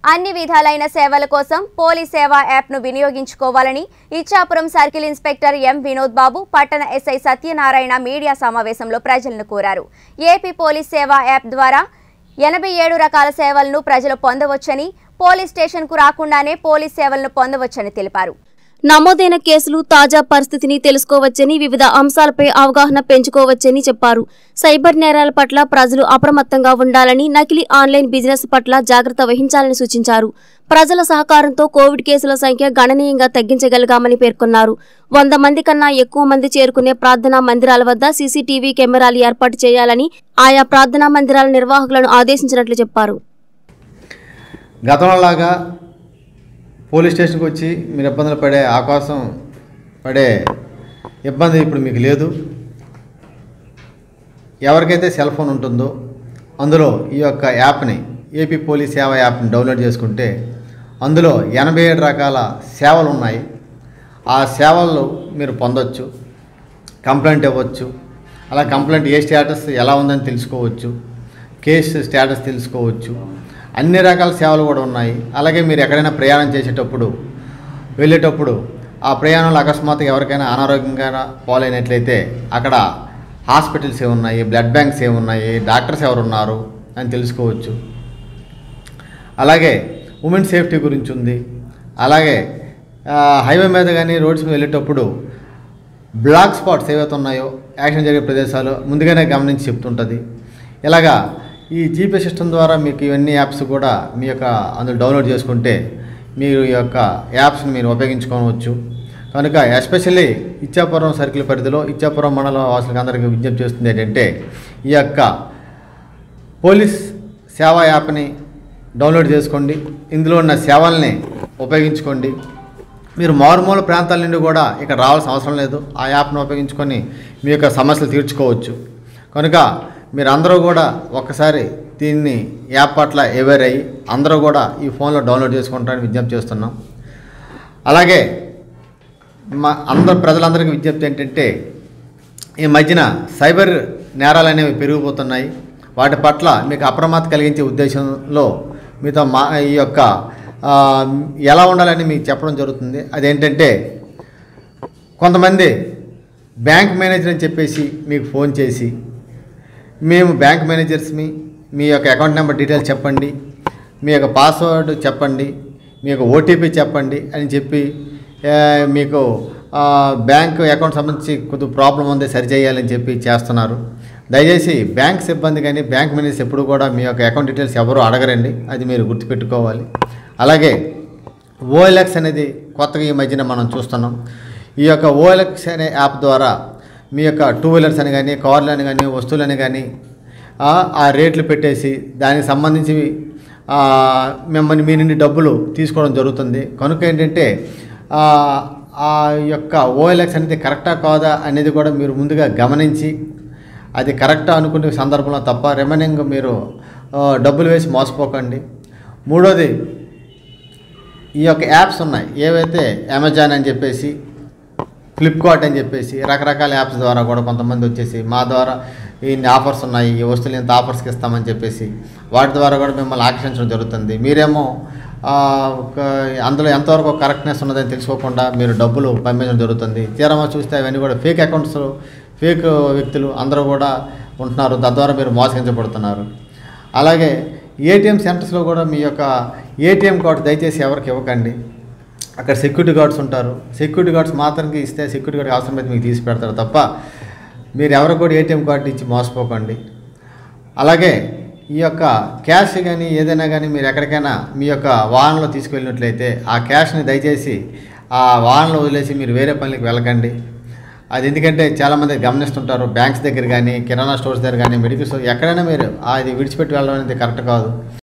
అన్ని విధాలైన సేవల కోసం పోలీస్ సేవా యాప్ను వినియోగించుకోవాలని Ichchapuram circle inspector M Vinod Babu పట్టణ ఎస్ఐ సత్యనారాయణ మీడియా సమావేశంలో ప్రజలను కోరారు ఏపీ పోలీస్ సేవా యాప్ ద్వారా ఎనభై ఏడు రకాల సేవలను ప్రజలు పొందవచ్చని పోలీస్ స్టేషన్కు రాకుండానే పోలీస్ సేవలను పొందవచ్చని తెలిపారు నమోదైన కేసులు తాజా పరిస్థితిని తెలుసుకోవచ్చని వివిధ అంశాలపై అవగాహన పెంచుకోవచ్చని చెప్పారు సైబర్ నేరాల పట్ల ప్రజలు అప్రమత్తంగా ఉండాలని నకిలీ ఆన్లైన్ బిజినెస్ పట్ల జాగ్రత్త వహించాలని సూచించారు ప్రజల సహకారంతో కోవిడ్ కేసుల సంఖ్య గణనీయంగా తగ్గించగలిగామని పేర్కొన్నారు వంద మంది కన్నా ఎక్కువ మంది చేరుకునే ప్రార్థనా మందిరాల వద్ద సీసీటీవీ కెమెరాలు ఏర్పాటు చేయాలని ఆయా ప్రార్థనా మందిరాల నిర్వాహకులను ఆదేశించినట్లు చెప్పారు గతంలోలాగా పోలీస్ స్టేషన్కి వచ్చి మీరు ఇబ్బందులు పడే అవకాశం పడే ఇబ్బంది ఇప్పుడు మీకు లేదు ఎవరికైతే సెల్ ఫోన్ ఉంటుందో అందులో ఈ యొక్క యాప్ని ఏపీ పోలీస్ సేవ యాప్ని డౌన్లోడ్ చేసుకుంటే అందులో ఎనభై ఏడు రకాల సేవలు ఉన్నాయి ఆ సేవలు మీరు పొందొచ్చు కంప్లైంట్ ఇవ్వచ్చు అలా కంప్లైంట్ ఏ స్టేటస్ ఎలా ఉందని తెలుసుకోవచ్చు కేసు స్టేటస్ తెలుసుకోవచ్చు అన్ని రకాల సేవలు కూడా ఉన్నాయి అలాగే మీరు ఎక్కడైనా ప్రయాణం చేసేటప్పుడు వెళ్ళేటప్పుడు ఆ ప్రయాణంలో అకస్మాత్తుగా ఎవరికైనా అనారోగ్యంగా పాలైనట్లయితే అక్కడ హాస్పిటల్స్ ఏమున్నాయి బ్లడ్ బ్యాంక్స్ ఏమున్నాయి డాక్టర్స్ ఎవరు ఉన్నారు అని తెలుసుకోవచ్చు అలాగే ఉమెన్ సేఫ్టీ గురించి ఉంది అలాగే ఆ, హైవే మీద కానీ రోడ్స్ మీద వెళ్ళేటప్పుడు బ్లాక్ స్పాట్స్ ఏవైతే ఉన్నాయో యాక్షన్ జరిగే ప్రదేశాలు ముందుగానే గమనించి చెప్తుంటుంది ఇలాగా ఈ జీపీఎస్ సిస్టమ్ ద్వారా మీకు ఇవన్నీ యాప్స్ కూడా మీ యొక్క అందులో డౌన్లోడ్ చేసుకుంటే మీరు ఈ యొక్క యాప్స్ని మీరు ఉపయోగించుకోవచ్చు కనుక ఎస్పెషల్లీ ఇచ్చాపురం సర్కిల్ పరిధిలో ఇచ్చాపురం మండల వాసులకు అందరికీ విజ్ఞప్తి చేస్తుంది ఏంటంటే ఈ యొక్క పోలీస్ సేవా యాప్ని డౌన్లోడ్ చేసుకోండి ఇందులో ఉన్న సేవల్ని ఉపయోగించుకోండి మీరు మారుమూల ప్రాంతాల నుండి కూడా ఇక్కడ రావాల్సిన అవసరం లేదు ఆ యాప్ను ఉపయోగించుకొని మీ యొక్క సమస్యలు తీర్చుకోవచ్చు కనుక మీరు అందరూ కూడా ఒక్కసారి దీన్ని యాప్ పట్ల అవేర్ అయ్యి అందరూ కూడా ఈ ఫోన్లో డౌన్లోడ్ చేసుకుంటారని విజ్ఞప్తి చేస్తున్నాం అలాగే మా అందరు ప్రజలందరికీ విజ్ఞప్తి ఏంటంటే ఈ మధ్యన సైబర్ నేరాలు అనేవి పెరిగిపోతున్నాయి వాటి పట్ల మీకు అప్రమత్త కలిగించే ఉద్దేశంలో మీతో మా ఈ యొక్క ఆ, ఎలా ఉండాలని మీకు చెప్పడం జరుగుతుంది అదేంటంటే కొంతమంది బ్యాంక్ మేనేజర్ అని చెప్పేసి మీకు ఫోన్ చేసి మేము బ్యాంక్ మేనేజర్స్మి మీ యొక్క అకౌంట్ నెంబర్ డీటెయిల్స్ చెప్పండి మీ యొక్క పాస్వర్డ్ చెప్పండి మీ యొక్క ఓటీపీ చెప్పండి అని చెప్పి ఆ, మీకు ఆ, బ్యాంక్ అకౌంట్ సంబంధించి కొద్ది ప్రాబ్లం ఉంది సరి చేయాలని చెప్పి చేస్తున్నారు దయచేసి బ్యాంక్ సిబ్బంది కానీ బ్యాంక్ మేనేజర్స్ ఎప్పుడు కూడా మీ యొక్క అకౌంట్ డీటెయిల్స్ ఎవరు అడగరండి అది మీరు గుర్తుపెట్టుకోవాలి అలాగే ఓఎల్ఎక్స్ అనేది కొత్తగా ఈ మధ్యన మనం చూస్తున్నాం ఈ యొక్క ఓఎల్ఎక్స్ అనే యాప్ ద్వారా మీ యొక్క టూ వీలర్స్ అని కానీ కార్లు అని కానీ వస్తువులని కానీ ఆ ఆ రేట్లు పెట్టేసి దానికి సంబంధించి ఆ, మిమ్మల్ని మీ నుండి డబ్బులు తీసుకోవడం జరుగుతుంది కనుక ఏంటంటే ఆ, ఆ యొక్క ఓఎల్ఎక్స్ అనేది కరెక్టా కాదా అనేది కూడా మీరు ముందుగా గమనించి అది కరెక్టా అనుకునే సందర్భంలో తప్ప రిమైనింగ్ మీరు ఆ, డబ్బులు వేసి మోసపోకండి మూడోది ఈ యొక్క యాప్స్ ఉన్నాయి ఏవైతే అమెజాన్ అని చెప్పేసి ఫ్లిప్కార్ట్ అని చెప్పేసి రకరకాల యాప్స్ ద్వారా కూడా కొంతమంది వచ్చేసి మా ద్వారా ఇన్ని ఆఫర్స్ ఉన్నాయి ఈ వస్తువులు ఇంత ఆఫర్స్కి ఇస్తామని చెప్పేసి వాటి ద్వారా కూడా మిమ్మల్ని ఆకర్షించడం జరుగుతుంది మీరేమో ఆ, ఒక అందులో ఎంతవరకు కరెక్ట్నెస్ ఉన్నదని తెలుసుకోకుండా మీరు డబ్బులు పంపించడం జరుగుతుంది తీరమా చూస్తే అవన్నీ కూడా ఫేక్ అకౌంట్స్ ఫేక్ వ్యక్తులు అందరూ కూడా ఉంటున్నారు తద్వారా మీరు మోసగించబడుతున్నారు అలాగే ఏటీఎం సెంటర్స్లో కూడా మీ యొక్క ఏటీఎం కార్డు దయచేసి ఎవరికి ఇవ్వకండి అక్కడ సెక్యూరిటీ గార్డ్స్ ఉంటారు సెక్యూరిటీ గార్డ్స్ మాత్రానికి ఇస్తే సెక్యూరిటీ గార్డ్ అవసరమైతే మీకు తీసి పెడతారు తప్ప మీరు ఎవరికి కూడా ఏటీఎం కార్డు ఇచ్చి మోసపోకండి అలాగే ఈ యొక్క క్యాష్ కానీ ఏదైనా కానీ మీరు ఎక్కడికైనా మీ యొక్క వాహనంలో తీసుకువెళ్ళినట్లయితే ఆ క్యాష్ని దయచేసి ఆ వాహనంలో వదిలేసి మీరు వేరే పనులకు వెళ్ళకండి అది ఎందుకంటే చాలామంది గమనిస్తుంటారు బ్యాంక్స్ దగ్గర కానీ కిరాణా స్టోర్స్ దగ్గర కానీ మెడికల్ స్టోర్ ఎక్కడైనా మీరు అది విడిచిపెట్టి వెళ్ళడం అనేది కరెక్ట్ కాదు